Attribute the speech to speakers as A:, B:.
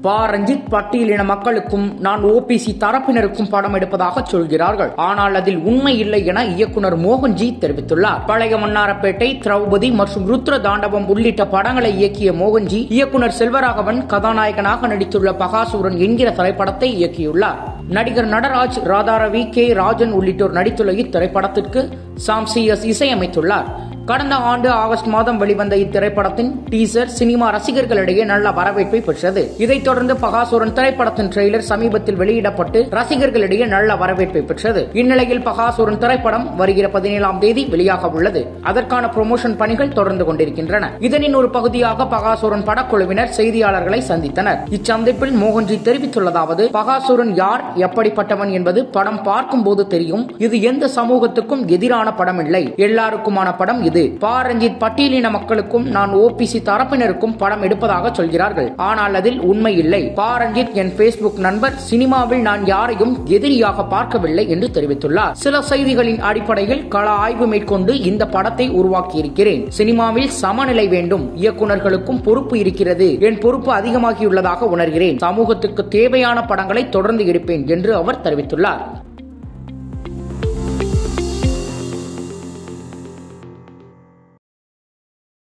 A: பா ரஞ்சித் பட்டியலின மக்களுக்கும் நான் ஓபிசி தரப்பினருக்கும் படம் எடுப்பதாக சொல்கிறார்கள் ஆனால் அதில் உண்மை இல்லை என இயக்குனர் மோகன்ஜி தெரிவித்துள்ளார் பழைய மன்னாரப்பேட்டை திரௌபதி மற்றும் ருத்ர தாண்டவம் உள்ளிட்ட படங்களை இயக்கிய மோகன்ஜி இயக்குனர் செல்வராகவன் கதாநாயகனாக நடித்துள்ள பகாசூரன் என்கிற திரைப்படத்தை இயக்கியுள்ளார் நடிகர் நடராஜ் ராதாரவி கே ராஜன் உள்ளிட்டோர் நடித்துள்ள இத்திரைப்படத்திற்கு சாம் சி எஸ் இசையமைத்துள்ளார் கடந்த ஆண்டு ஆகஸ்ட் மாதம் வெளிவந்த இத்திரைப்படத்தின் டீசர் சினிமா ரசிகர்களிடையே நல்ல வரவேற்பை பெற்றது இதைத் தொடர்ந்து பகாசூரன் திரைப்படத்தின் ட்ரெய்லர் சமீபத்தில் வெளியிடப்பட்டு ரசிகர்களிடையே நல்ல வரவேற்பை பெற்றது இந்நிலையில் பகாசூரன் திரைப்படம் வருகிற பதினேழாம் தேதி வெளியாக உள்ளது அதற்கான ப்ரொமோஷன் பணிகள் தொடர்ந்து கொண்டிருக்கின்றன இதனின் ஒரு பகுதியாக பகாசூரன் படக்குழுவினர் செய்தியாளர்களை சந்தித்தனர் இச்சந்திப்பில் மோகன்ஜி தெரிவித்துள்ளதாவது பகாசூரன் யார் எப்படிப்பட்டவன் என்பது படம் பார்க்கும் போது தெரியும் இது எந்த சமூகத்துக்கும் எதிரான படம் இல்லை எல்லாருக்குமான படம் இது பா ரஞ்சித் பட்டியலின மக்களுக்கும் நான் ஓபிசி தரப்பினருக்கும் படம் எடுப்பதாக சொல்கிறார்கள் ஆனால் அதில் உண்மை இல்லை பா ரஞ்சித் என் பேஸ்புக் நண்பர் சினிமாவில் நான் யாரையும் எதிரியாக பார்க்கவில்லை என்று தெரிவித்துள்ளார் சில செய்திகளின் அடிப்படையில் கள ஆய்வு மேற்கொண்டு இந்த படத்தை உருவாக்கியிருக்கிறேன் சினிமாவில் சமநிலை வேண்டும் இயக்குனர்களுக்கும் பொறுப்பு இருக்கிறது என் பொறுப்பு அதிகமாகியுள்ளதாக உணர்கிறேன் சமூகத்துக்கு தேவையான படங்களை தொடர்ந்து எடுப்பேன் என்று அவர் தெரிவித்துள்ளார்